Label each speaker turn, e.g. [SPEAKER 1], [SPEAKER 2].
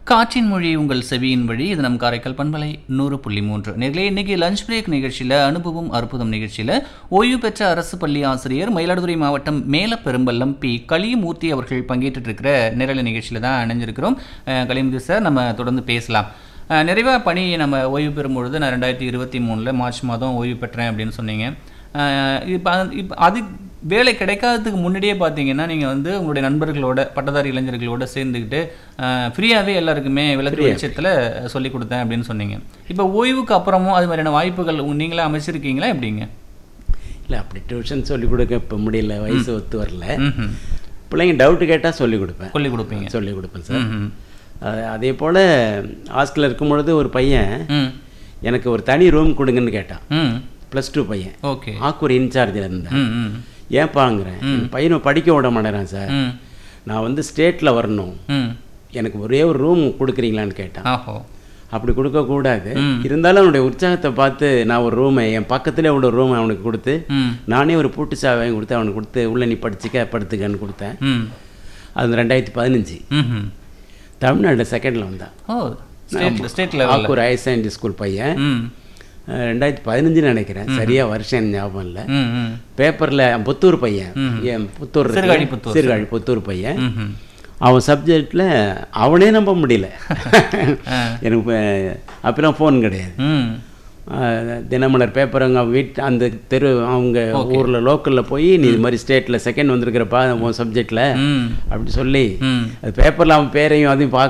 [SPEAKER 1] காற்றின் மொழி உங்கள் செவியின் வழி இது நம் காரைக்கால் பண்பலை நூறு புள்ளி மூன்று நேர்களே இன்னைக்கு லஞ்ச் பிரேக் நிகழ்ச்சியில் அனுபவம் அற்புதம் நிகழ்ச்சியில் ஓய்வு பெற்ற அரசு பள்ளி ஆசிரியர் மயிலாடுதுறை மாவட்டம் மேலப்பெரும்பள்ளம் பி களியமூர்த்தி அவர்கள் பங்கேற்றுட்டு இருக்கிற நிரல நிகழ்ச்சியில் தான் இணைஞ்சிருக்கிறோம் அஹ், களியமூர்த்தி சார் நம்ம தொடர்ந்து பேசலாம் அஹ், நிறைவா பணி நம்ம ஓய்வு பெறும் பொழுது நான் ரெண்டாயிரத்தி இருபத்தி மூணில் மார்ச் மாதம் ஓய்வு பெற்றேன் அப்படின்னு சொன்னீங்க இப்போ இப்போ அது வேலை கிடைக்காததுக்கு முன்னாடியே பார்த்தீங்கன்னா நீங்கள் வந்து உங்களுடைய நண்பர்களோட பட்டதாரி இளைஞர்களோட சேர்ந்துக்கிட்டு ஃப்ரீயாகவே எல்லாருக்குமே விளக்கு வெளிச்சத்தில் சொல்லி கொடுத்தேன் அப்படின்னு சொன்னீங்க இப்போ ஓய்வுக்கு அப்புறமும் அது மாதிரியான வாய்ப்புகள் உங்க- நீங்களே அமைச்சிருக்கீங்களா எப்படிங்க
[SPEAKER 2] இல்லை அப்படி டியூஷன் சொல்லிக் கொடுக்க இப்போ முடியல வயசு ஒத்து வரல
[SPEAKER 1] ம்ஹும்.
[SPEAKER 2] பிள்ளைங்க டவுட்டு கேட்டால் சொல்லிக் கொடுப்பேன்
[SPEAKER 1] சொல்லி கொடுப்பீங்க
[SPEAKER 2] சொல்லிக் கொடுப்பேன் சார்
[SPEAKER 1] ம்ஹும்.
[SPEAKER 2] அது- அதே போல் ஹாஸ்டலில் இருக்கும் பொழுது ஒரு பையன்
[SPEAKER 1] ம்
[SPEAKER 2] எனக்கு ஒரு தனி ரூம் கொடுங்கன்னு கேட்டான்
[SPEAKER 1] ம்
[SPEAKER 2] ப்ளஸ் டூ பையன்
[SPEAKER 1] ஓகே
[SPEAKER 2] ஆக்கூர் இன்சார்ஜில் இருந்தேன்
[SPEAKER 1] ம் ம்
[SPEAKER 2] ஏன்ப்பாங்கிறேன் என் பையனை படிக்க விட மாட்டேறான் சார்
[SPEAKER 1] ம்
[SPEAKER 2] நான் வந்து ஸ்டேட்டில் வரணும்
[SPEAKER 1] ம்
[SPEAKER 2] எனக்கு ஒரே ஒரு ரூம் கொடுக்குறீங்களான்னு கேட்டான்
[SPEAKER 1] ஆஹோ
[SPEAKER 2] அப்படி கொடுக்கக்கூடாது
[SPEAKER 1] ம்.
[SPEAKER 2] இருந்தாலும் அவனுடைய உற்சாகத்தை பார்த்து நான் ஒரு ரூமை என் பக்கத்துலேயே உள்ள ரூமை அவனுக்கு கொடுத்து
[SPEAKER 1] ம்
[SPEAKER 2] நானே ஒரு பூட்டு சாவையும் கொடுத்து அவனுக்கு கொடுத்து உள்ள நீ படிச்சுக்க படுத்துக்கன்னு கொடுத்தேன்
[SPEAKER 1] ம்
[SPEAKER 2] அது ரெண்டாயிரத்தி பதினஞ்சு
[SPEAKER 1] ம்ஹும்.
[SPEAKER 2] தமிழ்நாடு செகண்டில் வந்தான்
[SPEAKER 1] ஓ ஸ்டேட் ஸ்டேட் லெவலில்
[SPEAKER 2] ஆக்கூர் ஹையர் செகண்டரி ஸ்கூல் பையன்
[SPEAKER 1] ம்
[SPEAKER 2] அஹ் ரெண்டாயிரத்தி பதினஞ்சுன்னு நினைக்கிறேன் சரியா வருஷம் எனக்கு ஞாபகம் இல்லை
[SPEAKER 1] ம் ம்
[SPEAKER 2] பேப்பரில் புத்தூர் பையன் என் புத்தூர் இருக்குல்ல?
[SPEAKER 1] சீர்காழி புத்தூர்.
[SPEAKER 2] சீர்காழி புத்தூர் பையன்
[SPEAKER 1] ம்ஹும்.
[SPEAKER 2] அவன் சப்ஜெக்டில் அவனே நம்ப முடியல எனக்கு இப்ப அப்பெல்லாம் ஃபோன் கிடையாது
[SPEAKER 1] ம்
[SPEAKER 2] அஹ் தினமலர் பேப்பர் அங்கே வீட்டு அந்த தெரு அவங்க ஊரில் லோக்கலில் போய் நீ இது மாதிரி ஸ்டேட்டில் செகண்ட் வந்திருக்கிறப்பா உன் சப்ஜெக்டில்
[SPEAKER 1] ம்
[SPEAKER 2] அப்படி சொல்லி
[SPEAKER 1] ம்
[SPEAKER 2] அது பேப்பரில் அவன் பேரையும் அதையும் பார்க்க